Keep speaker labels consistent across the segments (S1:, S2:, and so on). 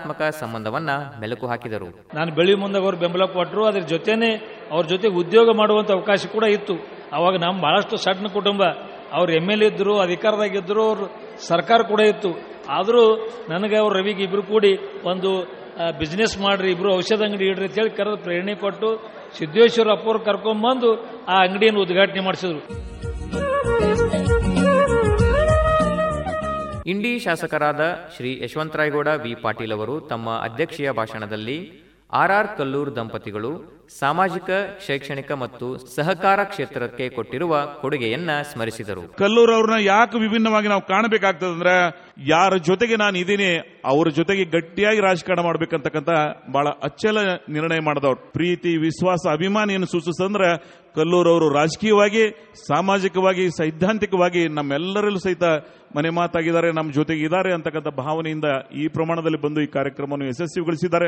S1: ಭಾವನಾತ್ಮಕ ಸಂಬಂಧವನ್ನ ಮೆಲುಕು ಹಾಕಿದರು
S2: ನಾನು ಬೆಳಿ ಮುಂದಾಗ ಅವ್ರು ಬೆಂಬಲ ಕೊಟ್ಟರು ಅದ್ರ ಜೊತೆನೆ ಅವ್ರ ಜೊತೆ ಉದ್ಯೋಗ ಮಾಡುವಂತ ಅವಕಾಶ ಕೂಡ ಇತ್ತು ಅವಾಗ ನಮ್ಮ ಬಹಳಷ್ಟು ಸಣ್ಣ ಕುಟುಂಬ ಅವ್ರು ಎಮ್ ಎಲ್ ಇದ್ರು ಅಧಿಕಾರದಾಗಿದ್ದರು ಅವ್ರ ಸರ್ಕಾರ ಕೂಡ ಇತ್ತು ಆದರೂ ನನಗೆ ಅವ್ರು ರವಿಗೆ ಇಬ್ರು ಕೂಡಿ ಒಂದು ಬಿಸ್ನೆಸ್ ಮಾಡ್ರಿ ಇಬ್ರು ಔಷಧ ಅಂಗಡಿ ಇಡ್ರಿ ಅಂತ ಹೇಳಿ ಕರೆದು ಪ್ರೇರಣೆ ಕೊಟ್ಟು ಸಿದ್ದೇಶ್ವರ ಅಪ್ಪವ್ರು ಕರ್ಕೊಂಡ್ಬಂದು ಆ ಅಂಗಡಿಯನ್ನು ಉದ್ಘಾಟನೆ ಮಾಡಿಸಿದ್ರು
S1: ಇಂಡಿ ಶಾಸಕರಾದ ಶ್ರೀ ಯಶವಂತರಾಯಗೌಡ ವಿ ಪಾಟೀಲ್ ಅವರು ತಮ್ಮ ಅಧ್ಯಕ್ಷೀಯ ಭಾಷಣದಲ್ಲಿ ಆರ್ಆರ್ ಕಲ್ಲೂರ್ ದಂಪತಿಗಳು ಸಾಮಾಜಿಕ ಶೈಕ್ಷಣಿಕ ಮತ್ತು ಸಹಕಾರ ಕ್ಷೇತ್ರಕ್ಕೆ ಕೊಟ್ಟಿರುವ ಕೊಡುಗೆಯನ್ನ ಸ್ಮರಿಸಿದರು
S3: ಕಲ್ಲೂರ್ ಅವ್ರನ್ನ ಯಾಕೆ ವಿಭಿನ್ನವಾಗಿ ನಾವು ಕಾಣಬೇಕಾಗ್ತದೆ ಅಂದ್ರೆ ಯಾರ ಜೊತೆಗೆ ನಾನು ಇದ್ದೀನಿ ಅವ್ರ ಜೊತೆಗೆ ಗಟ್ಟಿಯಾಗಿ ರಾಜಕಾರಣ ಮಾಡ್ಬೇಕಂತಕ್ಕಂತ ಬಹಳ ಅಚ್ಚಲ ನಿರ್ಣಯ ಮಾಡಿದವ್ರು ಪ್ರೀತಿ ವಿಶ್ವಾಸ ಅಭಿಮಾನಿಯನ್ನು ಸೂಚಿಸಂದ್ರೆ ಕಲ್ಲೂರ್ ಅವರು ರಾಜಕೀಯವಾಗಿ ಸಾಮಾಜಿಕವಾಗಿ ಸೈದ್ಧಾಂತಿಕವಾಗಿ ನಮ್ಮೆಲ್ಲರಲ್ಲೂ ಸಹಿತ ಮನೆ ಮಾತಾಗಿದ್ದಾರೆ ನಮ್ಮ ಜೊತೆಗೆ ಇದ್ದಾರೆ ಅಂತಕ್ಕಂಥ ಭಾವನೆಯಿಂದ ಈ ಪ್ರಮಾಣದಲ್ಲಿ ಬಂದು ಈ ಕಾರ್ಯಕ್ರಮವನ್ನು ಯಶಸ್ವಿಗೊಳಿಸಿದ್ದಾರೆ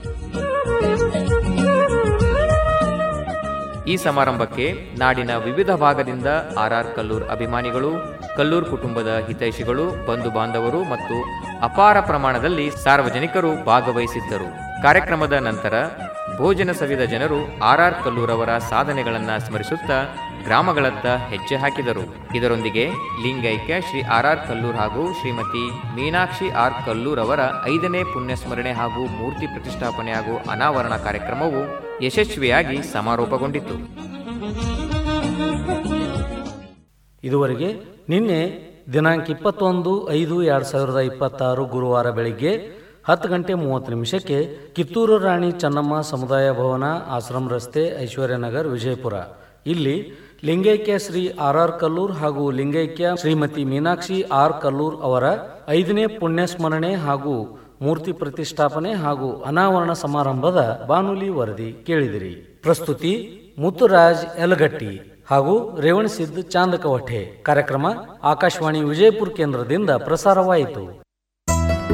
S1: ಈ ಸಮಾರಂಭಕ್ಕೆ ನಾಡಿನ ವಿವಿಧ ಭಾಗದಿಂದ ಆರ್ಆರ್ ಕಲ್ಲೂರ್ ಅಭಿಮಾನಿಗಳು ಕಲ್ಲೂರ್ ಕುಟುಂಬದ ಹಿತೈಷಿಗಳು ಬಂಧು ಬಾಂಧವರು ಮತ್ತು ಅಪಾರ ಪ್ರಮಾಣದಲ್ಲಿ ಸಾರ್ವಜನಿಕರು ಭಾಗವಹಿಸಿದ್ದರು ಕಾರ್ಯಕ್ರಮದ ನಂತರ ಭೋಜನ ಸವಿದ ಜನರು ಆರ್ಆರ್ ಕಲ್ಲೂರ್ ಅವರ ಸಾಧನೆಗಳನ್ನ ಸ್ಮರಿಸುತ್ತಾ ಗ್ರಾಮಗಳತ್ತ ಹೆಜ್ಜೆ ಹಾಕಿದರು ಇದರೊಂದಿಗೆ ಲಿಂಗೈಕ್ಯ ಶ್ರೀ ಆರ್ ಆರ್ ಕಲ್ಲೂರ್ ಹಾಗೂ ಶ್ರೀಮತಿ ಮೀನಾಕ್ಷಿ ಆರ್ ಕಲ್ಲೂರ್ ಅವರ ಐದನೇ ಪುಣ್ಯಸ್ಮರಣೆ ಹಾಗೂ ಮೂರ್ತಿ ಪ್ರತಿಷ್ಠಾಪನೆ ಹಾಗೂ ಅನಾವರಣ ಕಾರ್ಯಕ್ರಮವು ಯಶಸ್ವಿಯಾಗಿ ಸಮಾರೋಪಗೊಂಡಿತು
S4: ಇದುವರೆಗೆ ನಿನ್ನೆ ದಿನಾಂಕ ಇಪ್ಪತ್ತೊಂದು ಐದು ಎರಡು ಸಾವಿರದ ಇಪ್ಪತ್ತಾರು ಗುರುವಾರ ಬೆಳಿಗ್ಗೆ ಹತ್ತು ಗಂಟೆ ಮೂವತ್ತು ನಿಮಿಷಕ್ಕೆ ಕಿತ್ತೂರು ರಾಣಿ ಚೆನ್ನಮ್ಮ ಸಮುದಾಯ ಭವನ ಆಶ್ರಮ ರಸ್ತೆ ಐಶ್ವರ್ಯನಗರ್ ವಿಜಯಪುರ ಇಲ್ಲಿ ಲಿಂಗೈಕ್ಯ ಶ್ರೀ ಆರ್ ಆರ್ ಕಲ್ಲೂರ್ ಹಾಗೂ ಲಿಂಗೈಕ್ಯ ಶ್ರೀಮತಿ ಮೀನಾಕ್ಷಿ ಆರ್ ಕಲ್ಲೂರ್ ಅವರ ಐದನೇ ಪುಣ್ಯಸ್ಮರಣೆ ಹಾಗೂ ಮೂರ್ತಿ ಪ್ರತಿಷ್ಠಾಪನೆ ಹಾಗೂ ಅನಾವರಣ ಸಮಾರಂಭದ ಬಾನುಲಿ ವರದಿ ಕೇಳಿದಿರಿ ಪ್ರಸ್ತುತಿ ಮುತ್ತುರಾಜ್ ಯಲಗಟ್ಟಿ ಹಾಗೂ ರೇವಣಸಿದ್ದ ಚಾಂದಕವಠೆ ಕಾರ್ಯಕ್ರಮ ಆಕಾಶವಾಣಿ ವಿಜಯಪುರ ಕೇಂದ್ರದಿಂದ ಪ್ರಸಾರವಾಯಿತು